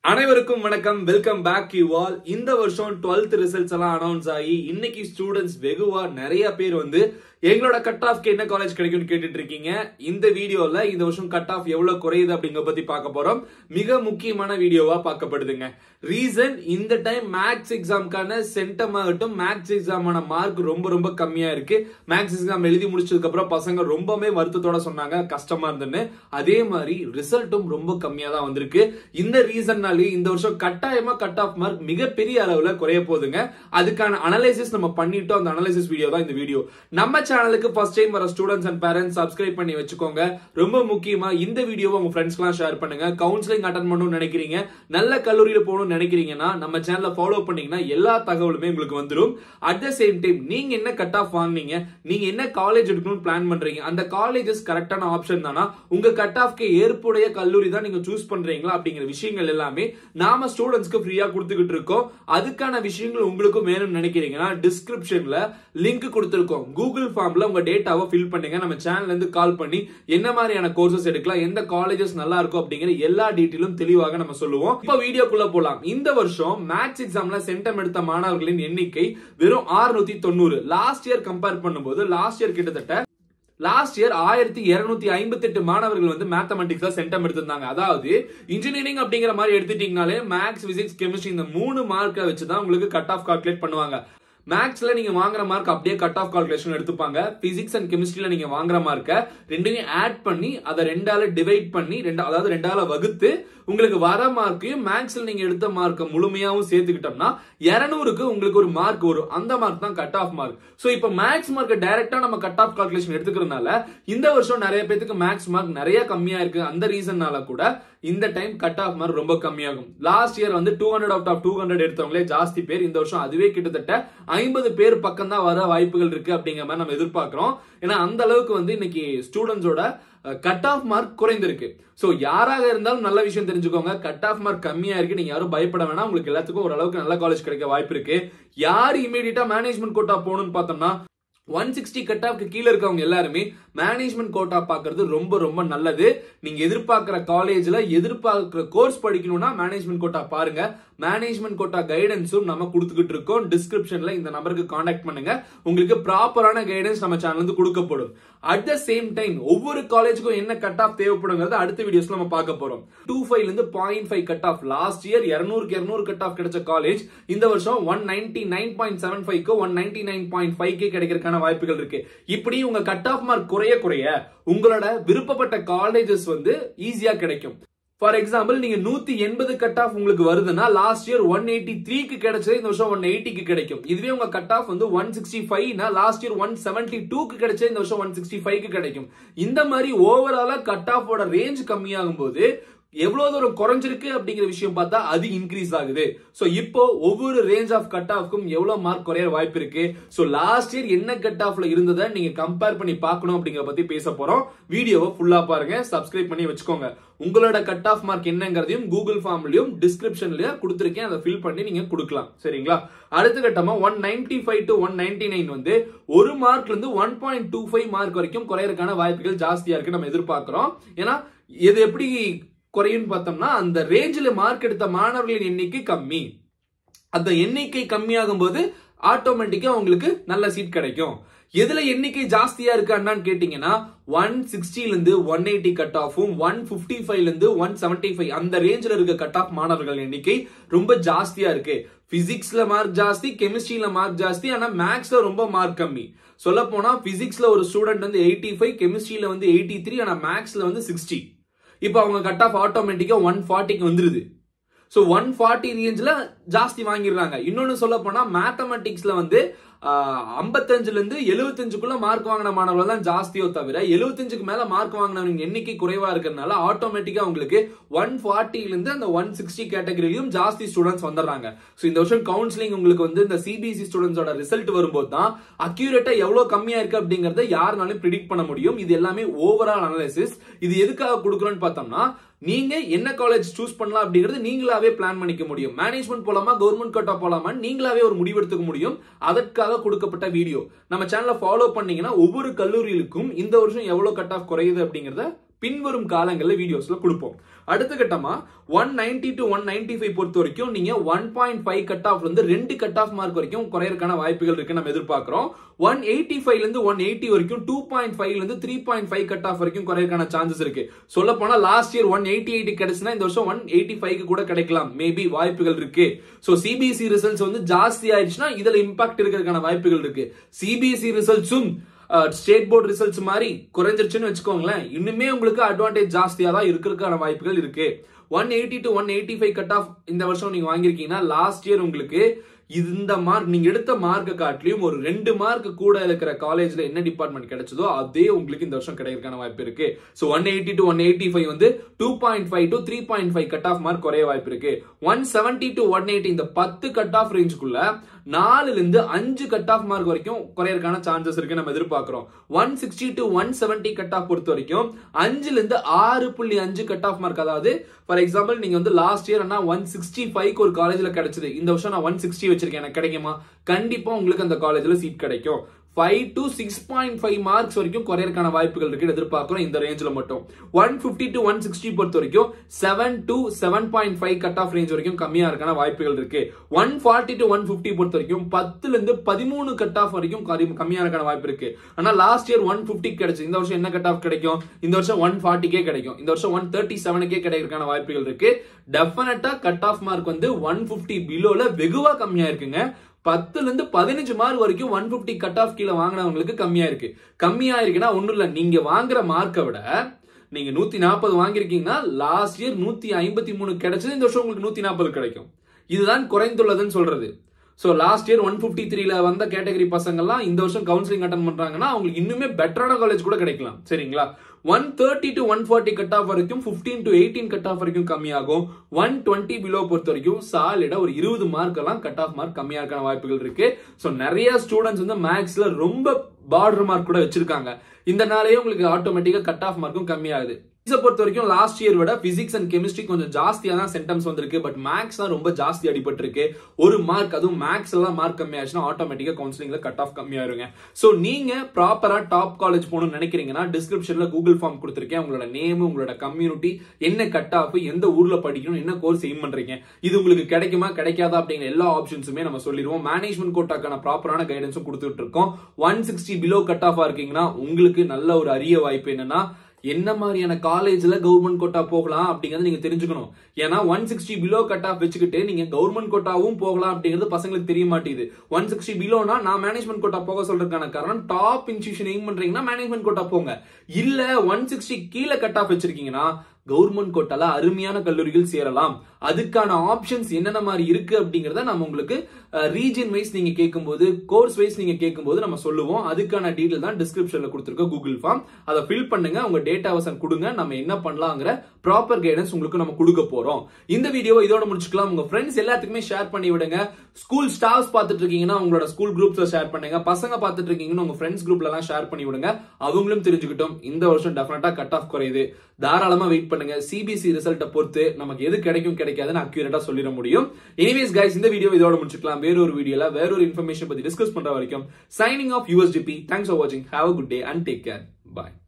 அனைவருக்கும் வணக்கம் welcome back you all இந்த வருஷம் 12th ரிசல்ட்ஸ் எல்லாம் அனௌன்ஸ் ஆகி இன்னைக்கு ஸ்டூடெண்ட்ஸ் வெகுவா நிறைய பேர் வந்து எங்களோட கட் ஆஃப்க்கு என்ன காலேஜ் கிடைக்கும்னு கேட்டுட்டு இருக்கீங்க இந்த வீடியோல இந்த வருஷம் கட் ஆஃப் எவ்வளவு குறையுது அப்படிங்க பத்தி பார்க்க போறோம் மிக முக்கியமான வீடியோவா பார்க்கப்படுதுங்க ரீசன் இந்த டைம் மேக்ஸ் எக்ஸாம்க்கான சென்டம் ஆகட்டும் மேக்ஸ் எக்ஸாமான மார்க் ரொம்ப ரொம்ப கம்மியா இருக்கு மேக்ஸ் எக்ஸாம் எழுதி முடிச்சதுக்கு அப்புறம் பசங்க ரொம்பவே வருத்தத்தோட சொன்னாங்க கஷ்டமா இருந்துன்னு அதே மாதிரி ரிசல்ட்டும் ரொம்ப கம்மியா தான் வந்திருக்கு இந்த ரீசன்னாலே இந்த வருஷம் கட்டாயமா கட் ஆஃப் மார்க் மிகப்பெரிய அளவுல குறைய போகுதுங்க அதுக்கான அனலைசிஸ் நம்ம பண்ணிட்டோம் அந்த அனலைசிஸ் வீடியோ தான் இந்த வீடியோ நம்ம சேனலுக்கு ஃபர்ஸ்ட் டைம் வர ஸ்டூடெண்ட்ஸ் அண்ட் பேரண்ட்ஸ் சப்ஸ்கிரைப் பண்ணி வச்சுக்கோங்க ரொம்ப முக்கியமா இந்த வீடியோவை உங்க ஃப்ரெண்ட்ஸ்க்குலாம் ஷேர் பண்ணுங்க கவுன்சிலிங் அட்டன் பண்ணணும்னு நினைக்கிறீங்க நல்ல கல்லூரியில போகணும்னு நினைக்கிறீங்கன்னா நம்ம சேனலை ஃபாலோ பண்ணீங்கன்னா எல்லா தகவலுமே உங்களுக்கு வந்துடும் அட் த சேம் டைம் நீங்க என்ன கட் ஆஃப் வாங்குனீங்க நீங்க என்ன காலேஜ் எடுக்கணும்னு பிளான் பண்றீங்க அந்த காலேஜஸ் கரெக்டான ஆப்ஷன் தானா உங்க கட் ஆஃப்க்கு ஏற்புடைய கல்லூரி தான் நீங்க சூஸ் பண்றீங்களா அப்படிங்கிற விஷயங்கள் எல்லாமே நாம ஸ்டூடெண்ட்ஸ்க்கு ஃப்ரீயா கொடுத்துக்கிட்டு இருக்கோம் அதுக்கான விஷயங்கள் உங்களுக்கும் வேணும்னு நினைக்கிறீங்கன்னா டிஸ்கிரிப்ஷன்ல லிங்க் கொடுத்துருக்கோம் கூகுள் ஃபார்ம்ல உங்க டேட்டாவை ஃபில் பண்ணுங்க நம்ம சேனல்ல இருந்து கால் பண்ணி என்ன மாதிரியான கோர்சஸ் எடுக்கலாம் எந்த காலேஜஸ் நல்லா இருக்கும் அப்படிங்கிற எல்லா டீட்டெயிலும் தெளிவாக நம்ம சொல்லுவோம் இப்போ வீடியோக்குள்ள போலாம் இந்த வருஷம் மேத்ஸ் எக்ஸாம்ல சென்டம் எடுத்த மாணவர்களின் எண்ணிக்கை வெறும் 690 தொண்ணூறு லாஸ்ட் இயர் கம்பேர் பண்ணும்போது லாஸ்ட் இயர் கிட்டத்தட்ட லாஸ்ட் இயர் ஆயிரத்தி இருநூத்தி ஐம்பத்தி எட்டு மாணவர்கள் வந்து மேத்தமெட்டிக்ஸ்ல சென்டம் எடுத்திருந்தாங்க அதாவது இன்ஜினியரிங் அப்படிங்கிற மாதிரி எடுத்துட்டீங்கனாலே மேக்ஸ் பிசிக்ஸ் கெமிஸ்ட்ரி இந்த மூணு மார்க்கை வச்சு தான் உங்களுக்கு கட் ஆஃப் கால்குலேட் பண்ணுவாங்க மேக்ஸ்ல நீங்க வாங்குற மார்க் அப்படியே கட் ஆஃப் கால்குலேஷன் எடுத்துப்பாங்க பிசிக்ஸ் அண்ட் கெமிஸ்ட்ரியில நீங்க வாங்குற மார்க்க ரெண்டையும் ஆட் பண்ணி அதை ரெண்டால டிவைட் பண்ணி ரெண்டு அதாவது ரெண்டால வகுத்து உங்களுக்கு வர மார்க்கையும் மேக்ஸ்ல நீங்க எடுத்த மார்க்கை முழுமையாவும் சேர்த்துக்கிட்டோம்னா இருநூறுக்கு உங்களுக்கு ஒரு மார்க் வரும் அந்த மார்க் தான் கட் ஆஃப் மார்க் சோ இப்போ மேக்ஸ் மார்க் டைரக்டா நம்ம கட் ஆஃப் கால்குலேஷன் எடுத்துக்கிறதுனால இந்த வருஷம் நிறைய பேத்துக்கு மேக்ஸ் மார்க் நிறைய கம்மியா இருக்கு அந்த ரீசன்னால கூட இந்த டைம் கட் ஆஃப் மார்க் ரொம்ப கம்மியாகும் லாஸ்ட் இயர் வந்து two hundred out of two hundred எடுத்தவங்களே ஜாஸ்தி பேர் இந்த வருஷம் அதுவே கிட்டத்தட்ட ஐம்பது பேர் பக்கம் தான் வர வாய்ப்புகள் இருக்கு அப்படிங்கிற மாதிரி நம்ம எதிர்பார்க்கிறோம் ஏன்னா அந்த அளவுக்கு வந்து இன்னைக்கு ஸ்டூடெண்ட்ஸோட கட் ஆஃப் மார்க் குறைந்திருக்கு சோ யாராக இருந்தாலும் நல்ல விஷயம் தெரிஞ்சுக்கோங்க கட் ஆஃப் மார்க் கம்மியா இருக்கு நீங்க யாரும் பயப்பட வேணாம் உங்களுக்கு எல்லாத்துக்கும் ஓரளவுக்கு நல்ல காலேஜ் கிடைக்க வாய்ப்பு இருக்கு யார் இமீடியட்டா மேனேஜ்மெண்ட் கோட்டா போகணும்னு பார்த்தோம்னா ஒன் சிக்ஸ்டி கட் ஆஃப்க்கு கீழே இருக்கவங்க எல்லாருமே மேனேஜ்மெண்ட் கோட்டா பார்க்கறது ரொம்ப ரொம்ப நல்லது நீங்க எதிர்பார்க்கிற காலேஜ்ல எதிர்பார்க்கிற கோர்ஸ் படிக்கணும்னா மேனேஜ்மெண்ட் கோட்டா பாருங்க மேனேஜ்மெண்ட் கோட்டா கைடன்ஸும் நம்ம கொடுத்துக்கிட்டு இருக்கோம் டிஸ்கிரிப்ஷன்ல இந்த நம்பருக்கு காண்டாக்ட் பண்ணுங்க உங்களுக்கு ப்ராப்பரான கைடன்ஸ் நம்ம சேனல் வந்து கொடுக்கப்படும் அட் த சேம் டைம் ஒவ்வொரு காலேஜுக்கும் என்ன கட் ஆஃப் தேவைப்படுங்கிறது அடுத்த வீடியோஸ்ல நம்ம பார்க்க போறோம் டூ ஃபைவ்ல இருந்து point five cut off last year இருநூறுக்கு இருநூறு கட் ஆஃப் கிடைச்ச காலேஜ் இந்த வருஷம் one ninety nine point seven ஃபைவ்க்கு one ninety nine point five கே கிடைக்கிறதுக்கான வாய்ப்புகள் இருக்கு இப்படி உங்க கட் ஆஃப் மார்க் குறைய குறைய உங்களோட விருப்பப்பட்ட காலேஜஸ் வந்து ஈஸியா கிடைக்கும் ஃபார் எக்ஸாம்பிள் நீங்க நூத்தி எண்பது கட் ஆஃப் உங்களுக்கு வருதுன்னா லாஸ்ட் இயர் ஒன் எயிட்டி த்ரீக்கு கிடைச்சது இந்த வருஷம் ஒன் எயிட்டிக்கு கிடைக்கும் இதுவே உங்க கட் ஆஃப் வந்து ஒன் சிக்ஸ்டி ஃபைவ்னா லாஸ்ட் இயர் ஒன் செவன்டி டூக்கு கிடைச்சது இந்த வருஷம் ஒன் சிக்ஸ்டி ஃபைவ்க்கு கிடைக்கும் இந்த மாதிரி ஓவராலா கட் ஆஃபோட ரேஞ்ச் கம்மியாகும் போது எவ்வளவு தூரம் குறைஞ்சிருக்கு அப்படிங்கிற விஷயம் பார்த்தா அது இன்க்ரீஸ் ஆகுது சோ இப்போ ஒவ்வொரு ரேஞ்ச் ஆஃப் கட் ஆஃப்க்கும் எவ்வளவு மார்க் குறைய வாய்ப்பு இருக்கு சோ லாஸ்ட் இயர் என்ன கட் ஆஃப்ல இருந்ததை நீங்க கம்பேர் பண்ணி பார்க்கணும் அப்படிங்கிற பத்தி பேச போறோம் வீடியோவை ஃபுல்லா பாருங்க சப்ஸ்கிரைப் பண்ணி வச்சுக்கோங்க உங்களோட கட் ஆஃப் மார்க் என்னங்கிறதையும் கூகுள் ஃபார்ம்லயும் டிஸ்கிரிப்ஷன்லயும் கொடுத்துருக்கேன் அதை ஃபில் பண்ணி நீங்க கொடுக்கலாம் சரிங்களா அடுத்த கட்டமா one ninety five to one ninety nine வந்து ஒரு மார்க்ல இருந்து one point two five mark வரைக்கும் குறையறதுக்கான வாய்ப்புகள் ஜாஸ்தியா இருக்கு நம்ம எதிர்பார்க்கிறோம் ஏன்னா இது எப்படி குறையும் பார்த்தோம்னா அந்த ரேஞ்சில் மார்க் எடுத்த மாணவர்களின் எண்ணிக்கை கம்மி அந்த எண்ணிக்கை கம்மியாகும் போது ஆட்டோமேட்டிக்கா உங்களுக்கு நல்ல சீட் கிடைக்கும் எதுல எண்ணிக்கை ஜாஸ்தியா இருக்கு அண்ணான்னு கேட்டீங்கன்னா ஒன் சிக்ஸ்டில இருந்து ஒன் எயிட்டி கட் ஆஃபும் ஒன் பிப்டி ஃபைவ்ல இருந்து ஒன் செவன்டி ஃபைவ் அந்த ரேஞ்சில் இருக்க கட் ஆஃப் மாணவர்கள் எண்ணிக்கை ரொம்ப ஜாஸ்தியா இருக்கு பிசிக்ஸ்ல மார்க் ஜாஸ்தி கெமிஸ்ட்ரியில மார்க் ஜாஸ்தி ஆனா மேக்ஸ்ல ரொம்ப மார்க் கம்மி சொல்ல போனா பிசிக்ஸ்ல ஒரு ஸ்டூடெண்ட் வந்து எயிட்டி ஃபைவ் கெமிஸ்ட்ரியில வந்து எயிட்டி த்ரீ ஆனா மேக்ஸ்ல வந்து சிக்ஸ்டி இப்போ அவங்க கட் ஆஃப் ஆட்டோமேட்டிக்கா ஒன் ஃபார்ட்டிக்கு வந்துருது ஸோ ஒன் ஃபார்ட்டி ரேஞ்சில் ஜாஸ்தி வாங்கிடுறாங்க இன்னொன்று சொல்ல போனால் மேத்தமெட்டிக்ஸில் வந்து ஐம்பத்தஞ்சுல இருந்து எழுபத்தஞ்சுக்குள்ள மார்க் வாங்கின மாணவர்கள் தான் ஜாஸ்தியோ தவிர எழுபத்தஞ்சுக்கு மேல மார்க் வாங்கினவங்க எண்ணிக்கை குறைவா இருக்கிறதுனால ஆட்டோமேட்டிக்கா உங்களுக்கு ஒன் ஃபார்ட்டில இருந்து அந்த ஒன் சிக்ஸ்டி கேட்டகரியிலும் ஜாஸ்தி ஸ்டூடெண்ட்ஸ் வந்துடுறாங்க ஸோ இந்த வருஷம் கவுன்சிலிங் உங்களுக்கு வந்து இந்த சிபிஎஸ்சி ஸ்டூடெண்ட்ஸோட ரிசல்ட் வரும்போது தான் அக்யூரேட்டா எவ்வளவு கம்மியா இருக்கு அப்படிங்கறத யாருனாலும் ப்ரிடிக்ட் பண்ண முடியும் இது எல்லாமே ஓவரால் அனாலிசிஸ் இது எதுக்காக கொடுக்குறோன்னு பார்த்தோம்னா நீங்க என்ன காலேஜ் சூஸ் பண்ணலாம் அப்படிங்கிறது நீங்களாவே பிளான் பண்ணிக்க முடியும் மேனேஜ்மெண்ட் போலாமா கவர்மெண்ட் கோட்டா போலாமா நீங்களாவே ஒரு முடிவு எடுத்துக்க முடியும் அதற்காக கொடுக்கப்பட்ட வீடியோ நம்ம சேனலை ஃபாலோ பண்ணீங்கன்னா ஒவ்வொரு கல்லூரிகளுக்கும் இந்த வருஷம் எவ்வளவு கட் ஆஃப் குறையுது அப்படிங்கறத பின்வரும் காலங்களில் வீடியோஸ்ல கொடுப்போம் அடுத்த கட்டமா one ninety to one ninety five பொறுத்த வரைக்கும் நீங்க ஒன் பாயிண்ட் ஃபைவ் கட் ஆஃப்ல இருந்து ரெண்டு கட் ஆஃப் மார்க் வரைக்கும் குறையறதுக்கான வாய்ப்புகள் இருக்கு நம்ம எதிர்பார்க்கிறோம் ஒன் எயிட்டி ஃபைவ்ல இருந்து ஒன் எயிட்டி வரைக்கும் டூ பாயிண்ட் ஃபைவ்ல இருந்து three point five cut off வரைக்கும் குறையறதுக்கான சான்சஸ் இருக்கு சொல்ல போனா last year one eighty eighty கிடைச்சுன்னா இந்த வருஷம் ஒன் எயிட்டி ஃபைவ் கூட கிடைக்கலாம் மேபி வாய்ப்புகள் இருக்கு ஸோ சிபிஎஸ்சி ரிசல்ட்ஸ் வந்து ஜாஸ்தி ஆயிடுச்சுன்னா இதுல இம்பாக்ட் இருக்கிறதுக்கான வாய்ப்புகள் இருக்கு சிபிஎஸ்சி ரிசல்ட்ஸும் ஸ்டேட் போர்டு ரிசல்ட்ஸ் மாதிரி குறைஞ்சிருச்சுன்னு வச்சுக்கோங்களேன் இன்னுமே உங்களுக்கு அட்வான்டேஜ் ஜாஸ்தியா தான் இருக்கிறதுக்கான வாய்ப்புகள் இருக்கு one eighty to one eighty five cut off இந்த வருஷம் நீங்க வாங்கியிருக்கீங்கன்னா லாஸ்ட் இயர் உங்களுக்கு இந்த மார்க் நீங்க எடுத்த மார்க்கை காட்டிலையும் ஒரு ரெண்டு மார்க் கூட இருக்கிற காலேஜ்ல என்ன டிபார்ட்மெண்ட் கிடைச்சதோ அதே உங்களுக்கு இந்த வருஷம் கிடைக்கிறதுக்கான வாய்ப்பு இருக்கு so one eighty to one eighty five வந்து two point five to three point five cut off mark குறைய வாய்ப்பு இருக்கு one seventy to one eighty இந்த பத்து கட் ஆஃப் ரேஞ்சுக்குள்ள நாலுல இருந்து அஞ்சு கட் ஆஃப் மார்க் வரைக்கும் குறையறதுக்கான சான்சஸ் இருக்கு நம்ம எதிர்பார்க்கிறோம் one sixty to one seventy cut off பொறுத்த வரைக்கும் அஞ்சுல இருந்து ஆறு புள்ளி அஞ்சு கட் ஆஃப் மார்க் அதாவது ஃபார் எக்ஸாம்பிள் நீங்க வந்து லாஸ்ட் இயர் ஆனா ஒன் சிக்ஸ்டி ஃபைவ் ஒரு காலேஜ்ல கிடைச்சது இந்த வருஷம் நான் ஒன் சிக்ஸ்டி வச்சிருக்கேன் எனக்கு கிடைக்குமா கண்டிப்பா உங்களுக்கு அந்த காலேஜ்ல சீட் கிடைக்கும் five to six point five marks வரைக்கும் குறையறதுக்கான வாய்ப்புகள் இருக்கு எதிர்பார்க்கிறோம் இந்த ரேஞ்சில் மட்டும் one fifty to one sixty பொறுத்த வரைக்கும் seven to seven point five cut off range வரைக்கும் கம்மியா இருக்கான வாய்ப்புகள் இருக்கு one forty to one fifty பொறுத்த வரைக்கும் பத்துல இருந்து பதிமூணு கட் ஆஃப் வரைக்கும் கம்மியா இருக்கான வாய்ப்பு இருக்கு ஆனா லாஸ்ட் இயர் ஒன் பிப்டி கிடைச்சு இந்த வருஷம் என்ன கட் ஆஃப் கிடைக்கும் இந்த வருஷம் ஒன் ஃபார்ட்டிக்கே கிடைக்கும் இந்த வருஷம் ஒன் தேர்ட்டி செவனுக்கே கிடைக்கிறதுக்கான வாய்ப்புகள் இருக்கு டெஃபினட்டா கட் ஆஃப் மார்க் வந்து ஒன் பிப்டி பிலோல வெகுவா கம்மியா இருக்குங்க பத்துல இருந்து பதினஞ்சு மார்க் வரைக்கும் ஒன் பிப்டி கட் ஆஃப் கீழே வாங்கினவங்களுக்கு கம்மியா இருக்கு கம்மியா இருக்குன்னா ஒண்ணும் இல்ல நீங்க வாங்குற மார்க்கை விட நீங்க நூத்தி நாற்பது வாங்கிருக்கீங்கன்னா லாஸ்ட் இயர் நூத்தி ஐம்பத்தி மூணு கிடைச்சது இந்த வருஷம் உங்களுக்கு நூத்தி நாற்பது கிடைக்கும் இதுதான் குறைந்துள்ளதுன்னு சொல்றது so last year one fifty த்ரீல வந்த கேட்டகரி பசங்கள்லாம் இந்த வருஷம் கவுன்சிலிங் அட்டன் பண்றாங்கன்னா அவங்களுக்கு இன்னுமே பெட்டரான காலேஜ் கூட கிடைக்கலாம் சரிங்களா one thirty to one forty cut off வரைக்கும் fifteen to eighteen cut off வரைக்கும் கம்மியாகும் ஒன் டுவெண்ட்டி பிலோ பொறுத்த வரைக்கும் சாலிடா ஒரு இருபது மார்க் எல்லாம் கட் ஆஃப் மார்க் கம்மியா இருக்கான வாய்ப்புகள் இருக்கு ஸோ நிறைய ஸ்டூடெண்ட்ஸ் வந்து மேக்ஸ்ல ரொம்ப பார்டர் மார்க் கூட வச்சிருக்காங்க இந்த நாளையே உங்களுக்கு ஆட்டோமேட்டிக்கா கட் ஆஃப் மார்க்கும் கம்மியாகுது பிசிக்ஸை பொறுத்த வரைக்கும் லாஸ்ட் இயர் விட பிசிக்ஸ் அண்ட் கெமிஸ்ட்ரி கொஞ்சம் ஜாஸ்தியா தான் சென்டம்ஸ் வந்திருக்கு பட் மேக்ஸ் தான் ரொம்ப ஜாஸ்தி அடிபட்டிருக்கு ஒரு மார்க் அதுவும் மேக்ஸ் எல்லாம் மார்க் கம்மியாச்சுன்னா ஆட்டோமேட்டிக்கா கவுன்சிலிங்ல கட் ஆஃப் கம்மியாயிருங்க ஸோ நீங்க ப்ராப்பரா டாப் காலேஜ் போகணும்னு நினைக்கிறீங்கன்னா டிஸ்கிரிப்ஷன்ல கூகுள் ஃபார்ம் கொடுத்துருக்கேன் உங்களோட நேம் உங்களோட கம்யூனிட்டி என்ன கட் ஆஃப் எந்த ஊர்ல படிக்கணும் என்ன கோர்ஸ் எய்ம் பண்றீங்க இது உங்களுக்கு கிடைக்குமா கிடைக்காதா அப்படிங்கிற எல்லா ஆப்ஷன்ஸுமே நம்ம சொல்லிடுவோம் மேனேஜ்மெண்ட் கோட்டாக்கான ப்ராப்பரான கைடன்ஸும் கொடுத்துட்டு இருக்கோம் ஒன் சிக்ஸ்டி பிலோ கட் ஆஃபா இருக்கீங்கன்னா உங்களுக்கு நல்ல ஒரு அரிய வாய்ப்பு என்னன்னா என்ன மாதிரியான காலேஜ்ல கவர்மெண்ட் கோட்டா போகலாம் அப்படிங்கறத நீங்க தெரிஞ்சுக்கணும் ஏன்னா one sixty below cut off வச்சுக்கிட்டு நீங்க கவர்மெண்ட் கோட்டாவும் போகலாம் அப்படிங்கிறது பசங்களுக்கு தெரிய மாட்டேங்குது ஒன் சிக்ஸ்டி பிலோனா நான் மேனேஜ்மெண்ட் கோட்டா போக சொல்றதுக்கான காரணம் டாப் இன்ஸ்டியூஷன் எய்ம் பண்றீங்கன்னா மேனேஜ்மெண்ட் கோட்டா போங்க இல்ல ஒன் சிக்ஸ்டி கீழே கட் ஆஃப் வச்சிருக்கீங்கன்னா கவர்மெண்ட் கோட்டால அருமையான கல்லூரிகள் சேரலாம் அதுக்கான ஆப்ஷன்ஸ் என்னென்ன மாதிரி இருக்கு அப்படிங்கறத நம்ம உங்களுக்கு ரீஜன் வைஸ் நீங்க கேட்கும்போது கோர்ஸ் வைஸ் நீங்க கேட்கும்போது நம்ம சொல்லுவோம் அதுக்கான டீடைல் தான் டிஸ்கிரிப்ஷன்ல கொடுத்துருக்கோம் கூகுள் ஃபார்ம் அதை ஃபில் பண்ணுங்க உங்க டேட்டாவை கொடுங்க நம்ம என்ன பண்ணலாங்கிற ப்ராப்பர் கைடன்ஸ் உங்களுக்கு நம்ம கொடுக்க போறோம் இந்த வீடியோவை இதோட முடிச்சுக்கலாம் உங்க ஃப்ரெண்ட்ஸ் எல்லாத்துக்குமே ஷேர் பண்ணி விடுங்க ஸ்கூல் ஸ்டாஃப்ஸ் பார்த்துட்டு இருக்கீங்கன்னா உங்களோட ஸ்கூல் குரூப்ஸ்ல ஷேர் பண்ணுங்க பசங்க பார்த்துட்டு இருக்கீங்கன்னா உங்க ஃப்ரெண்ட்ஸ் குரூப்ல எல்லாம் ஷேர் பண்ணி விடுங்க அவங்களும் தெரிஞ்சுக்கிட்டோம் இந்த வருஷம் டெஃபினட்டா கட் ஆஃப் குறையுது தாராளமா வெயிட் பண்ணுங்க சிபிசி ரிசல்ட்டை பொறுத்து நமக்கு எது கிடைக்கும் கிடைக்காதுன்னு அக்யூரேட்டா சொல்லிட முடியும் எனிவேஸ் கைஸ் இந்த வீடியோ இதோட முடிச்சுக்கலாம் வேற ஒரு வீடியோல வேற ஒரு இன்ஃபர்மேஷன் பத்தி டிஸ்கஸ் பண்ற வரைக்கும் signing off USTP thanks for வாட்சிங் have a good day and take care bye